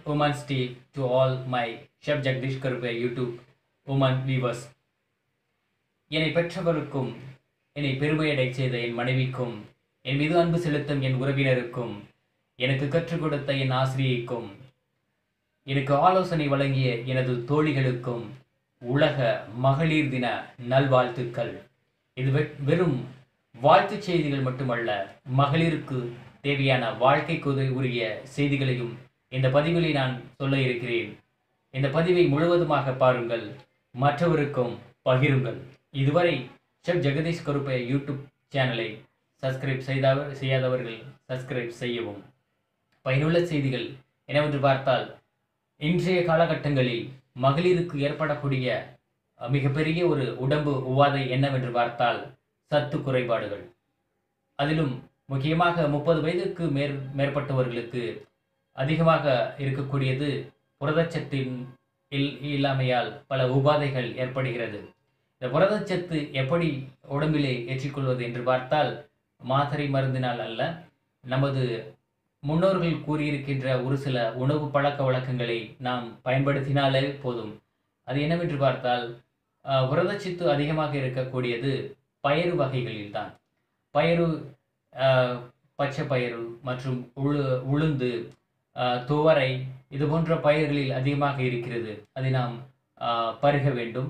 Women's Day to all my Chef Jagdish Karve YouTube woman viewers. என்னை பெற்றவருக்கும் என்னை பெருமையடைச் செய்த என் மனைவிக்கும் என் மீது அன்பு செலுத்தும் என் உறவினருக்கும் எனக்கு கற்றுக் கொடுத்த என் ஆசிரியைக்கும் எனக்கு ஆலோசனை வழங்கிய எனது தோழிகளுக்கும் உலக மகளிர் தின நல்வாழ்த்துக்கள் இது வெ- வெறும் வாழ்த்துச் செய்திகள் மட்டுமல்ல மகளிருக்கு தேவையான வாழ்க்கைக்கு உத- உரிய செய்திகளையும் இந்த பதிவிலே நான் சொல்ல இருக்கிறேன் இந்த பதிவை முழுவதுமாக பாருங்கள் மற்றவருக்கும் பகிருங்கள் இதுவரை செஃப் ஜெகதீஷ் கருப்பைய யூடியூப் சேனலை சப்ஸ்கிரைப் செய்தவர் செய்யாதவர்கள் சப்ஸ்கிரைப் செய்யவும் பயனுள்ள செய்திகள் என்னவென்று பார்த்தால் இன்றைய காலகட்டங்களில் மகளிருக்கு ஏற்படக்கூடிய அஹ், மிகப்பெரிய ஒரு உடம்பு உவாதை என்னவென்று பார்த்தால் சத்து குறைபாடுகள் அதிலும் முக்கியமாக முப்பது வயதுக்கு மேற் மேற்பட்டவர்களுக்கு அதிகமாக இருக்கக்கூடியது புரதச்சத்தின் இல் இல்லாமையால் பல உபாதைகள் ஏற்படுகிறது இந்த புரதச்சத்து எப்படி உடம்பிலே ஏற்றிக்கொள்வது என்று பார்த்தால் மாத்திரை மருந்தினால் அல்ல நமது முன்னோர்கள் கூறியிருக்கின்ற ஒரு சில உணவு பழக்க வழக்கங்களை நாம் பயன்படுத்தினாலே போதும் அது என்னவென்று பார்த்தால் அஹ், புரதச்சத்து அதிகமாக இருக்கக்கூடியது பயறு வகைகளில்தான் பயறு அஹ், பச்சை பயறு மற்றும் உளு உளுந்து அஹ், துவரை இது போன்ற பயிர்களில் அதிகமாக இருக்கிறது அதை நாம் அஹ், பருக வேண்டும்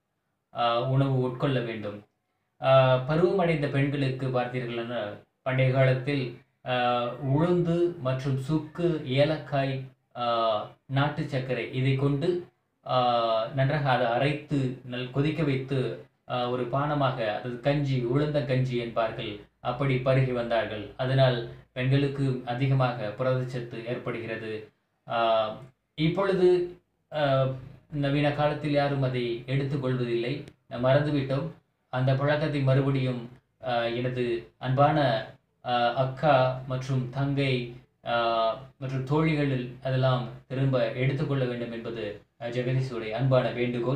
அஹ், உணவு உட்கொள்ள வேண்டும் அஹ், பருவமடைந்த பெண்களுக்கு பார்த்தீர்கள் என்றால் பண்டைய காலத்தில் அஹ், உளுந்து மற்றும் சுக்கு ஏலக்காய் அஹ், நாட்டு சர்க்கரை இதை கொண்டு அஹ், நன்றாக அதை அரைத்து நல் கொதிக்க வைத்து அஹ், ஒரு பானமாக அது கஞ்சி உளுந்த கஞ்சி என்பார்கள் அப்படி பருகி வந்தார்கள் அதனால் பெண்களுக்கு அதிகமாக புரதச்சத்து ஏற்படுகிறது ஆஹ், இப்பொழுது ஆஹ், நவீன காலத்தில் யாரும் அதை எடுத்துக்கொள்வதில்லை நாம் மறந்துவிட்டோம் அந்த பழக்கத்தை மறுபடியும் ஆஹ், எனது அன்பான ஆஹ், அக்கா மற்றும் தங்கை ஆஹ், மற்றும் தோழிகள் அதெல்லாம் திரும்ப எடுத்துக்கொள்ள வேண்டும் என்பது ஆஹ், ஜெகதீஷுடைய அன்பான வேண்டுகோள்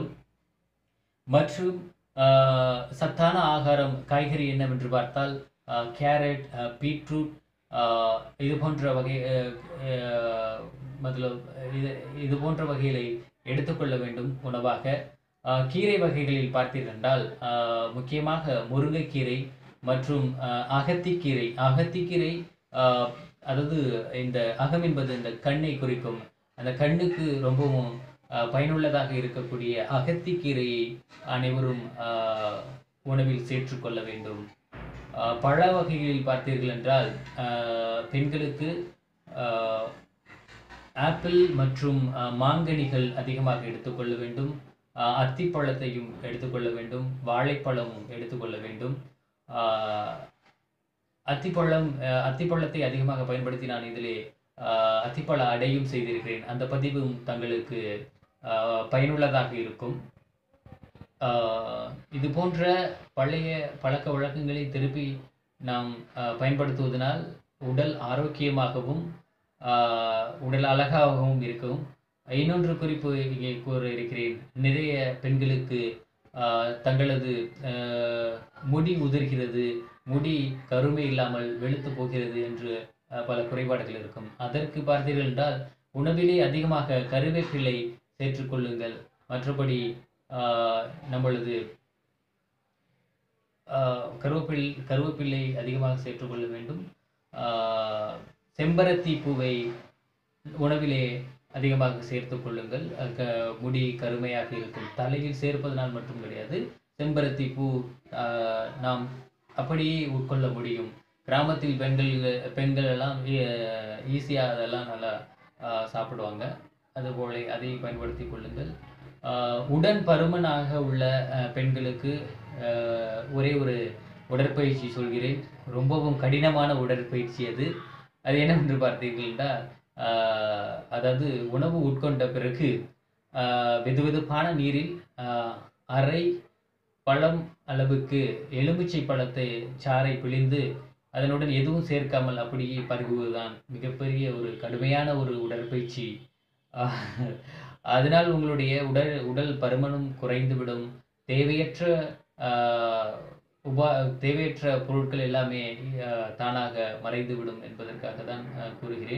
மற்றும் ஆஹ், சத்தான ஆகாரம் காய்கறி என்னவென்று பார்த்தால் ஆஹ், கேரட் ஆஹ், பீட்ரூட் ஆஹ், இது போன்ற வகை ஆஹ், ஆஹ், மਤਲਬ இது இது போன்ற வகைகளை எடுத்துக்கொள்ள வேண்டும் உணவாக ஆஹ், கீரை வகைகளில் பார்த்தீர்கள் என்றால் ஆஹ், முக்கியமாக முருங்கைக்கீரை மற்றும் ஆஹ், அகத்திக்கீரை அகத்திக்கீரை ஆஹ், அதாவது இந்த அகம் என்பது இந்த கண்ணை குறிக்கும் அந்த கண்ணுக்கு ரொம்பவும் ஆஹ், பயனுள்ளதாக இருக்கக்கூடிய அகத்திக்கீரையை அனைவரும் ஆஹ், உணவில் சேர்த்துக்கொள்ள வேண்டும் ஆஹ், பழ வகைகளில் பார்த்தீர்கள் என்றால் ஆஹ், பெண்களுக்கு ஆஹ், ஆப்பிள் மற்றும் ஆஹ், மாங்கனிகள் அதிகமாக எடுத்துக்கொள்ள வேண்டும் ஆஹ், அத்திப்பழத்தையும் எடுத்துக்கொள்ள வேண்டும் வாழைப்பழமும் எடுத்துக்கொள்ள வேண்டும் ஆஹ், அத்திப்பழம் ஆஹ், அத்திப்பழத்தை அதிகமாக பயன்படுத்தி நான் இதிலே ஆஹ், அத்திப்பழ அடையும் செய்திருக்கிறேன் அந்த பதிவும் தங்களுக்கு ஆஹ், பயனுள்ளதாக இருக்கும் ஆஹ், இது போன்ற பழைய பழக்க வழக்கங்களை திருப்பி நாம் ஆஹ், பயன்படுத்துவதனால் உடல் ஆரோக்கியமாகவும் ஆஹ், உடல் அழகாகவும் இருக்கும் இன்னொன்று குறிப்பு இங்கே கூற இருக்கிறேன் நிறைய பெண்களுக்கு ஆஹ், தங்களது ஆஹ், முடி உதிர்கிறது முடி கருமை இல்லாமல் வெளுத்து போகிறது என்று ஆஹ், பல குறைபாடுகள் இருக்கும் அதற்கு பார்த்தீர்கள் என்றால் உணவிலே அதிகமாக கருவேப்பிலை சேர்த்துக்கொள்ளுங்கள் மற்றபடி ஆஹ், நம்மளது ஆஹ், கருவேப்பில் கருவேப்பிலை அதிகமாக சேர்த்துக்கொள்ள வேண்டும் ஆஹ், செம்பருத்தி பூவை உணவிலே அதிகமாக சேர்த்துக் கொள்ளுங்கள் அஹ் க- முடி கருமையாக இருக்கும் தலையில் சேர்ப்பதனால் மட்டும் கிடையாது செம்பருத்தி பூ ஆஹ், நாம் அப்படியே உட்கொள்ள முடியும் கிராமத்தில் பெண்கள் பெண்கள் எல்லாம் ஈஸியாக அதெல்லாம் நல்லா ஆஹ், சாப்பிடுவாங்க அதுபோல அதை பயன்படுத்தி கொள்ளுங்கள் ஆஹ், உடன் பருமனாக உள்ள ஆஹ், பெண்களுக்கு ஆஹ், ஒரே ஒரு உடற்பயிற்சி சொல்கிறேன் ரொம்பவும் கடினமான உடற்பயிற்சி அது அது என்னவென்று பார்த்தீர்கள் என்றால் ஆஹ், அதாவது உணவு உட்கொண்ட பிறகு ஆஹ், வெதுவெதுப்பான நீரில் ஆஹ், அரை பழம் அளவுக்கு எலுமிச்சை பழத்தை சாறை பிழிந்து அதனுடன் எதுவும் சேர்க்காமல் அப்படியே பருகுவதுதான் மிகப்பெரிய ஒரு கடுமையான ஒரு உடற்பயிற்சி ஆஹ், அதனால் உங்களுடைய உடல் உடல் பருமனும் குறைந்துவிடும் தேவையற்ற ஆஹ், உபா தேவையற்ற பொருட்கள் எல்லாமே ஆஹ், தானாக மறைந்துவிடும் என்பதற்காக தான் ஆஹ், கூறுகிறேன்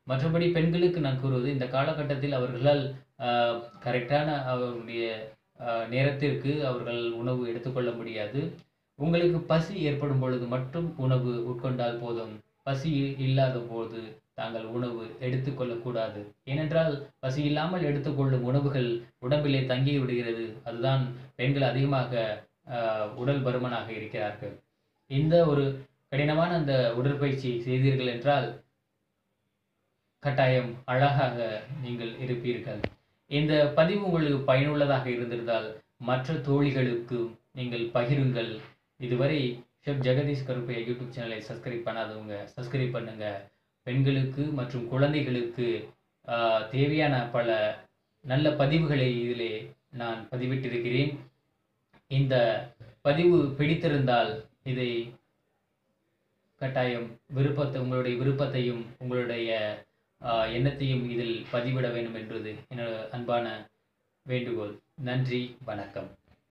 மற்றபடி பெண்களுக்கு நான் கூறுவது இந்த காலகட்டத்தில் அவர்களால் கரெக்டான அவர்களுடைய ஆஹ், நேரத்திற்கு அவர்கள் உணவு எடுத்துக்கொள்ள முடியாது உங்களுக்கு பசி ஏற்படும் பொழுது மட்டும் உணவு உட்கொண்டால் போதும் பசி இல்லாத போது தாங்கள் உணவு எடுத்துக்கொள்ளக்கூடாது ஏனென்றால் பசி இல்லாமல் எடுத்துக்கொள்ளும் உணவுகள் உடம்பிலே தங்கி விடுகிறது அதுதான் பெண்கள் அதிகமாக ஆஹ், உடல் பருமனாக இருக்கிறார்கள் இந்த ஒரு கடினமான அந்த உடற்பயிற்சி செய்தீர்கள் என்றால் கட்டாயம் அழகாக நீங்கள் இருப்பீர்கள் இந்த பதிவு உங்களுக்கு பயனுள்ளதாக இருந்திருந்தால் மற்ற தோழிகளுக்கு நீங்கள் பகிருங்கள் இதுவரை ஷெஃப் ஜெகதீஷ் கருப்பையா யூடியூப் சேனலை சப்ஸ்கிரைப் பண்ணாதவங்க சப்ஸ்கிரைப் பண்ணுங்க பெண்களுக்கு மற்றும் குழந்தைகளுக்கு ஆஹ், தேவையான பல நல்ல பதிவுகளை இதிலே நான் பதிவிட்டிருக்கிறேன் இந்த பதிவு பிடித்திருந்தால் இதை கட்டாயம் விருப்பத்தை உங்களுடைய விருப்பத்தையும் உங்களுடைய ஆஹ், எண்ணத்தையும் இதில் பதிவிட வேண்டும் என்பது என்னோட அன்பான வேண்டுகோள் நன்றி வணக்கம்